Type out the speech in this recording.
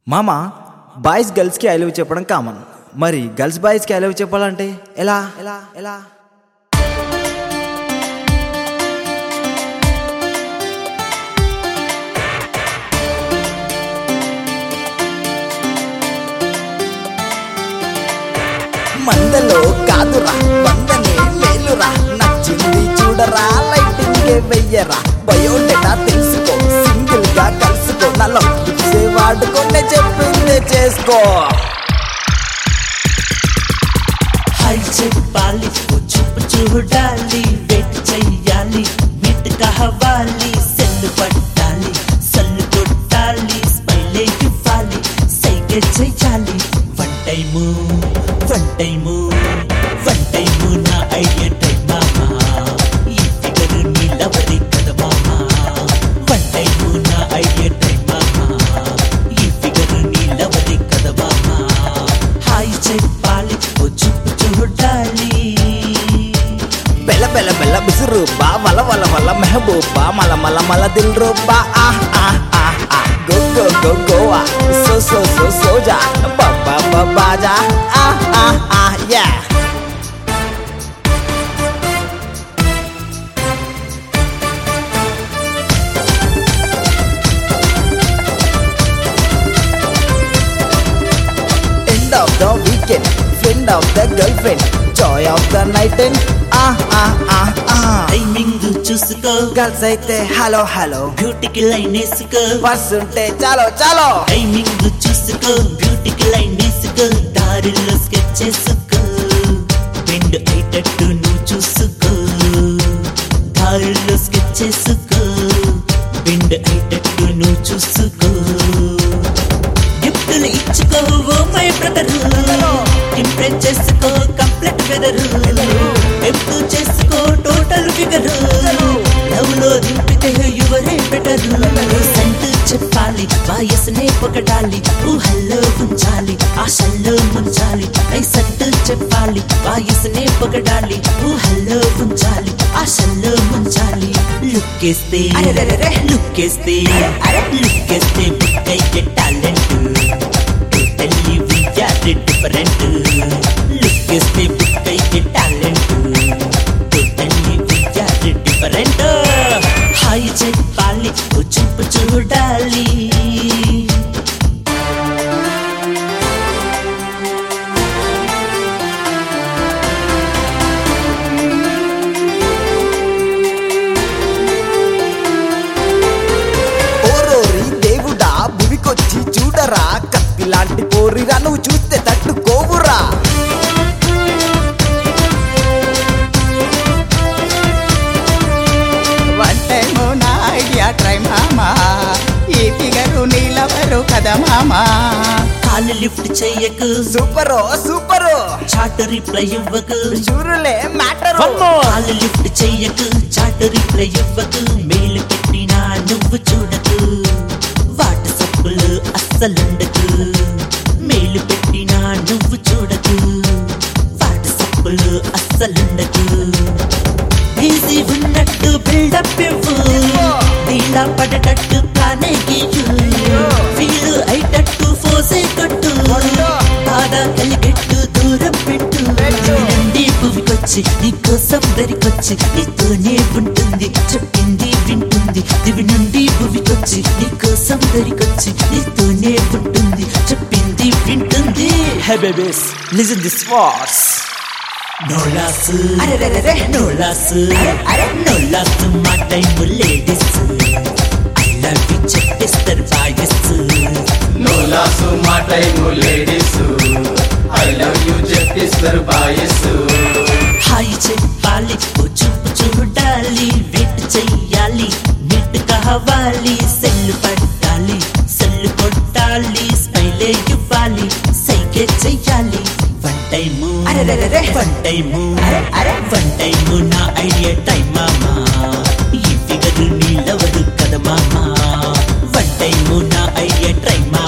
మామ బాయ్స్ గర్ల్స్కి I love చెప్పడం కామన్ మరి గర్ల్స్ బాయ్స్కి ఐ లవ్ చెప్పాలంటే ఎలా ఎలా ఎలా మందలో కాదురా వందనే మేలురా నచ్చింది చూడరా లైటింగ్ వెయ్యరా బయోడేటా తెలుసుకో సింగిల్ గా కలుసుకో నలో టిప్సే వాడుకొనే చెప్పిందే చేసుకో హాయ్ చెప్పాలి ఓ చూపు చూడాలి వెయిట్ చెయ్యాలి మీట్ కావాలి సెల్లు పట్టాలి సల్లు కొట్టాలి స్మైలే ఇవ్వాలి సైగ చెయ్యాలి one time one time one time నా ఐడియా టైం మామా ఈ ఫిగర్ నీలవరి కదా మామా వన్ టైము నా ఐడియా టైం మామా ఈ ఫిగర్ నీలవరి కదా మామా హాయ్ చెప్పాలి ఓ చూపు చూడాలి బెల్ల బెల్ల బెల్ల బిసురు బా వల వల వల మెహబూబా మల మల మల దిల్ రూబా ఆ ఆ ఆ ఆ go go go Goa so so so సోజా బాబా బాబాజా ఆ ఆ ఆ యా End of the weekend, friend of the girlfriend, joy of the night and ah ah ah ah. Timing చూసుకో గర్ల్స్ అయితే హలో హలో బ్యూటీకి లైన్ వేసుకో పర్స్ ఉంటే చాలో చాలో టైమింగ్ చూసుకో బ్యూటీకి లైన్ వేసుకో దారిలో స్కెచ్ చేసుకో బెండ్ అయ్యేటట్టు నువ్వు చూసుకో దారిలో స్కెచ్ చేసుకో బెండ్ అయ్యేటట్టు నువ్వు చూసుకో గిఫ్టులు ఇచ్చుకో ఓ మై బ్రదర్ ఇంప్రెస్ చేసుకో కంప్లీట్ వెదర్ ఎప్పుడు చేసుకో టోటల్ ఫిగర్ లవ్ లో దింపితే యువరే బెటర్ సంట్ చెప్పాలి వయసునే పొగడాలి ఊహల్లో ఉంచాలి ఆశల్లో ముంచాలి సంట్ చెప్పాలి వయసునే పొగడాలి ఊహల్లో ఉంచాలి ఆశల్లో ముంచాలి లుక్కేస్తే లుక్కేస్తే లుక్కేస్తే బుక్కయ్యే టాలెంట్ టోటల్లీ వీఆర్ డిఫరెంట్ లుక్కేస్తే బుక్కయ్యే talent totally we are different hi చెప్పాలి ఓ చూపు చూడాలి ఓరోరి దేవుడా భువికొచ్చి చూడరా కత్తి లాంటి కోరిరా నువ్వు చూస్తే తట్టుకోవురా వన్ టైము నా ఐడియా ట్రై మామా ఈ ఫిగరు నీలవరు కదా మామా కాలు లిఫ్ట్ చెయ్యకు సూపరో సూపరు చాటు రిప్లై ఇవ్వకు చూరులే మ్యాటరు కాలు లిఫ్ట్ చెయ్యకు చాటు రిప్లై ఇవ్వకు మేలు పెట్టినా నువ్వు చూడకు వాట్సప్లు అస్సలుండకు మేలు పెట్టినా నువ్వు చూడకు వాట్సప్లు అస్సలుండకు ఈజీ ఉన్నట్టు బిల్డప్ ఇవ్వు దీలా పడేటట్టు ప్లానే గీయు ఫీల్ అయ్యేటట్టు ఫోసే కట్టు బాధ కలిగెట్టు దూరం పెట్టు నుండి భూమికొచ్చి నీ కోసం దరికొచ్చి నీతోనే ఉంటుంది చెప్పింది వింటుంది దివి నుండి భూమికొచ్చి నీ కోసం దరికొచ్చి నీతోనే ఉంటుంది చెప్పింది వింటుంది hey babies listen this words నోలాసు నోలాసు నోలాసు మా time ladies I love you చెప్పేస్తారు బాయస్ నోలాసు మా time ladies I love you చెప్పిస్తారు బాయస్ హాయ్ చెప్పాలి ఓ చూపు చూడాలి వెయిట్ చెయ్యాలి నెట్ కావాలి సెల్లు పట్టాలి సెల్లు కొట్టాలి స్మైలే ఇవ్వాలి సైకే చెయ్యాలి one time one time one time నా ఐడియా టైం మామా ఈ ఫిగర్ నీలవదు కదా మామా వన్ టైము నా ఐడియా ట్రై